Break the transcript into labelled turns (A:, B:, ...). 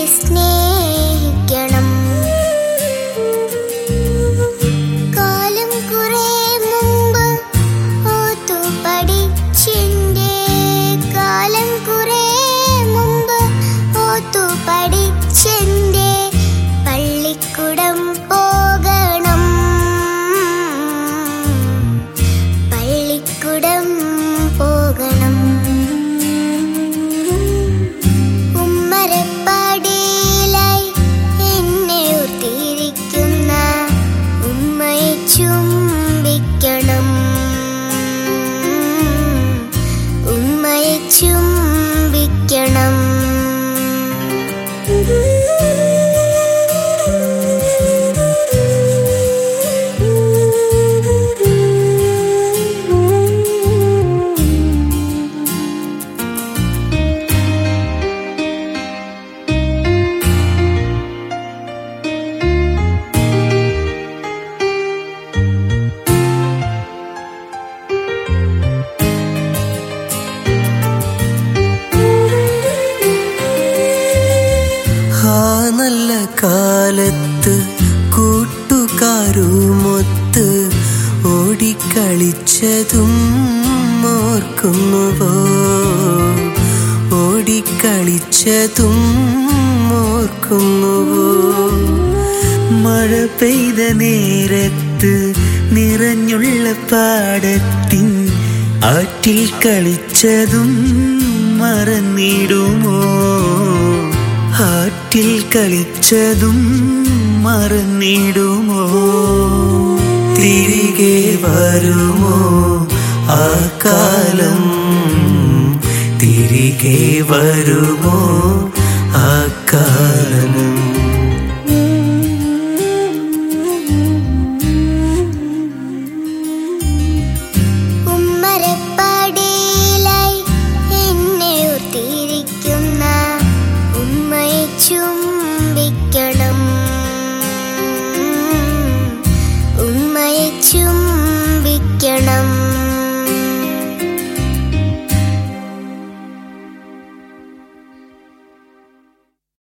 A: സ്നേഹിക്കണം കാലം കുറെ മുമ്പ് ഓത്തു പഠിച്ചിൻ്റെ കാലം കുറെ മുമ്പ് ഓത്തു പഠിച്ചെൻ്റെ പള്ളിക്കുടം പോകണം പള്ളിക്കുടം പോകണം ഉമ്മരപ്പാടിയിലായി എന്നെ ഓർത്തിരിക്കുന്ന ഉമ്മയെ ചുംബിക്കണം ഉമ്മയെ ചുംബിക്കണം
B: ആ നല്ല കാലത്ത് കൂട്ടുകാരുമൊത്ത് ഓടിക്കളിച്ചതും ഓർക്കുന്നുവോ ഓടിക്കളിച്ചതും ഓർക്കുന്നുവോ മഴ പെയ്ത നേരത്ത് നിറഞ്ഞുള്ള പാടത്തിൻ ആറ്റിൽ കളിച്ചതും മറന്നിടുമോ ആറ്റിൽ കളിച്ചതും മറന്നിടുമോ തിരികെ വരുമോ ആ കാലം തിരികെ വരുമോ ആ